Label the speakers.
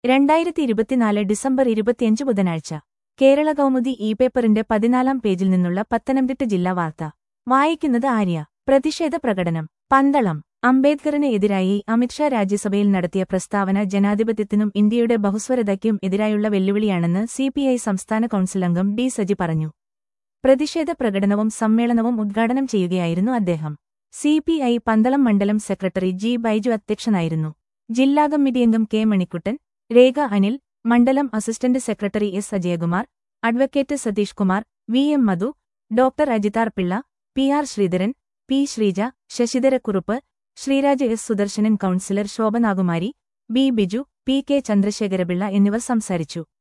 Speaker 1: രണ്ടായിരത്തി ഇരുപത്തിനാല് ഡിസംബർ ഇരുപത്തിയഞ്ച് ബുധനാഴ്ച കേരള കൗമുദി ഇ പേപ്പറിന്റെ പതിനാലാം പേജിൽ നിന്നുള്ള പത്തനംതിട്ട ജില്ലാ വാർത്ത വായിക്കുന്നത് ആര്യ പ്രതിഷേധ പ്രകടനം പന്തളം അംബേദ്കറിന് എതിരായി അമിത്ഷാ രാജ്യസഭയിൽ നടത്തിയ പ്രസ്താവന ജനാധിപത്യത്തിനും ഇന്ത്യയുടെ ബഹുസ്വരതയ്ക്കും എതിരായുള്ള വെല്ലുവിളിയാണെന്ന് സിപിഐ സംസ്ഥാന കൗൺസിൽ അംഗം ഡി സജി പറഞ്ഞു പ്രതിഷേധ പ്രകടനവും സമ്മേളനവും ഉദ്ഘാടനം ചെയ്യുകയായിരുന്നു അദ്ദേഹം സിപിഐ പന്തളം മണ്ഡലം സെക്രട്ടറി ജി ബൈജു അധ്യക്ഷനായിരുന്നു ജില്ലാ കമ്മിറ്റി അംഗം കെ മണിക്കുട്ടൻ രേഖ അനിൽ മണ്ഡലം assistant secretary S Ajayakumar advocate Satheesh Kumar V M Madhu doctor Ajithar Pillai P R Sreedharan P Sreeja Sasidharakurup Sreeraja S Sudarsanan councillor Shobhanakumari B Biju P K Chandrasekharapillai എന്നിവർ സംസാരിച്ചു